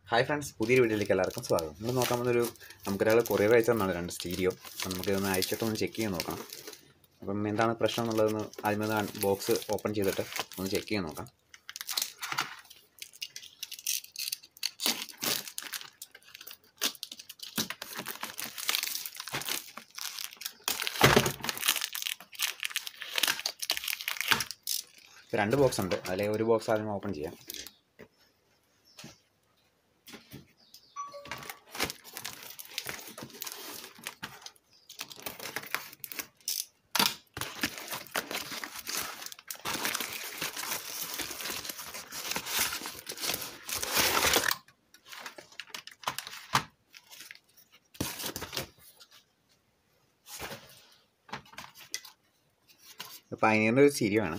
hi friends പുതിയൊരു വീഡിയോയിലേക്ക് എല്ലാവർക്കും സ്വാഗതം നമ്മൾ നോക്കാൻ വന്നൊരു നമുക്കൊരാൾ കൊറിയർ അയച്ചു തന്നാണ് രണ്ട് സ്റ്റീരിയോ അപ്പം നമുക്കിതൊന്ന് അയച്ചിട്ടൊന്ന് ചെക്ക് ചെയ്യാൻ നോക്കണം അപ്പം എന്താണ് പ്രശ്നം എന്നുള്ളതൊന്ന് ആദ്യമേ ബോക്സ് ഓപ്പൺ ചെയ്തിട്ട് ഒന്ന് ചെക്ക് ചെയ്യാൻ നോക്കാം ഇപ്പം രണ്ട് ബോക്സ് ഉണ്ട് അതിലെ ഒരു ബോക്സ് ആദ്യം ഓപ്പൺ ചെയ്യാം പൈനീറിൻ്റെ ഒരു സിരിയാണ്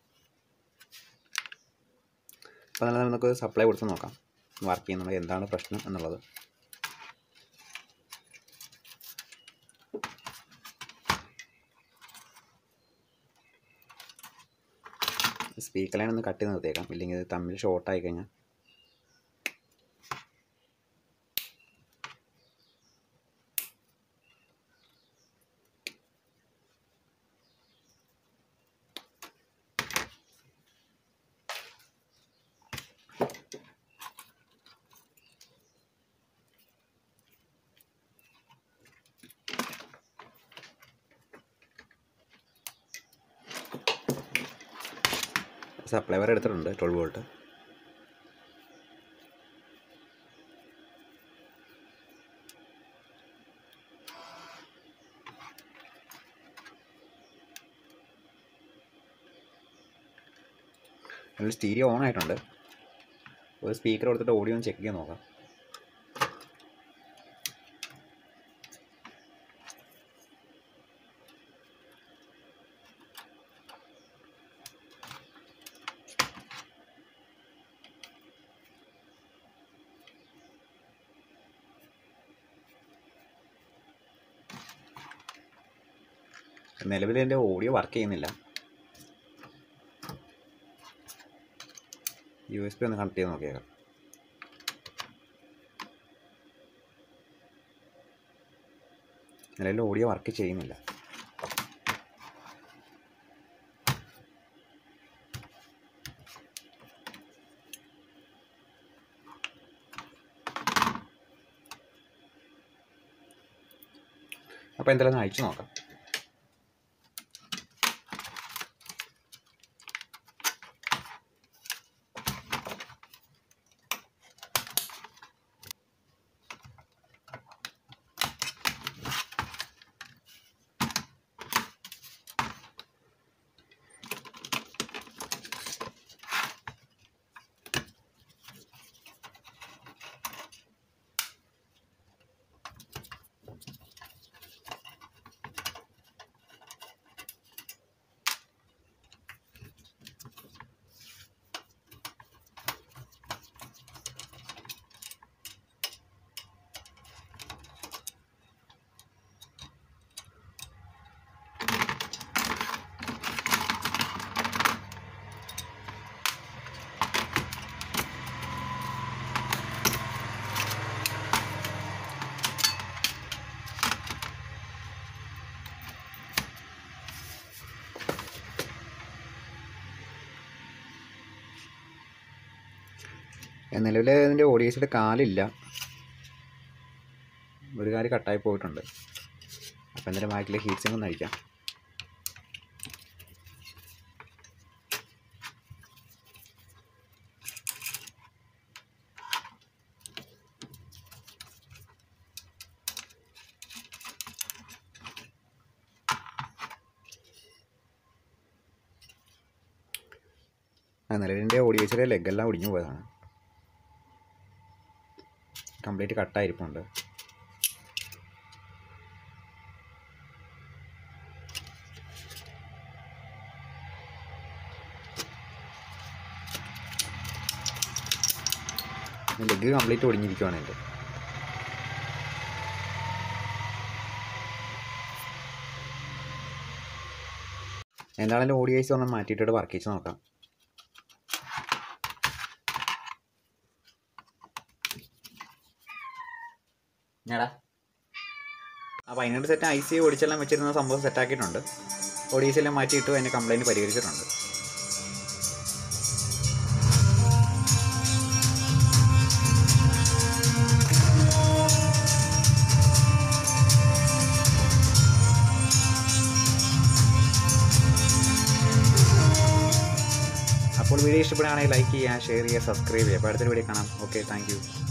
അപ്പോൾ നല്ല നമുക്ക് സപ്ലൈ കൊടുത്ത് നോക്കാം വർക്ക് ചെയ്യുന്നത് എന്താണ് പ്രശ്നം എന്നുള്ളത് സ്പീക്കർ ലൈൻ ഒന്ന് കട്ട് ചെയ്ത് നിർത്തിയേക്കാം ഇല്ലെങ്കിൽ ഇത് തമ്മിൽ ഷോർട്ടായി കഴിഞ്ഞാൽ സപ്ലൈ വരെ എടുത്തിട്ടുണ്ട് ട്വൽവ് വോൾട്ട് അതിൽ സ്റ്റീരിയോ ഓൺ ആയിട്ടുണ്ട് ഒരു സ്പീക്കർ കൊടുത്തിട്ട് ഓഡിയോ ഒന്ന് ചെക്ക് ചെയ്യാൻ നോക്കാം നിലവിൽ എൻ്റെ ഓഡിയോ വർക്ക് ചെയ്യുന്നില്ല യു എസ് പി ഒന്ന് കണക്ട് ചെയ്ത് നോക്കിയേക്കാം നിലവിൽ ഓഡിയോ വർക്ക് ചെയ്യുന്നില്ല അപ്പോൾ എന്തായാലും ഒന്ന് അയച്ചു നോക്കാം നിലവിൽ ഇതിൻ്റെ ഓഡിയൻസിൻ്റെ കാലില്ല ഒരു കാല് കട്ടായി പോയിട്ടുണ്ട് അപ്പോൾ എന്തായാലും ബാക്കിൽ ഹീറ്റ് സിങ് ഒന്ന് അടിക്കാം ആ നിലവിൻ്റെ ഓഡിയൻസിലെ ലെഗെല്ലാം ഒടിഞ്ഞു പോയതാണ് കംപ്ലീറ്റ് കട്ടായിരിപ്പുണ്ട് ലെഗ് കംപ്ലീറ്റ് ഒടിഞ്ഞിരിക്കുവാണ് എൻ്റെ എന്താണെങ്കിലും ഓഡിയൻസ് ഒന്ന് മാറ്റിയിട്ട് വർക്ക് ചെയ്ത് നോക്കാം ഞാടാ അപ്പോൾ അതിനോട് സെറ്റ് ഐ സി ഓടിച്ചെല്ലാം വെച്ചിരുന്ന സംഭവം സെറ്റാക്കിയിട്ടുണ്ട് ഒഡീസി എല്ലാം മാറ്റിയിട്ട് അതിൻ്റെ കംപ്ലയിൻറ്റ് പരിഹരിച്ചിട്ടുണ്ട് അപ്പോൾ വീഡിയോ ഇഷ്ടപ്പെടുകയാണെങ്കിൽ ലൈക്ക് ചെയ്യുക ഷെയർ ചെയ്യുക സബ്സ്ക്രൈബ് ചെയ്യുക അപ്പോൾ അടുത്തൊരു വീഡിയോ കാണാം ഓക്കെ താങ്ക്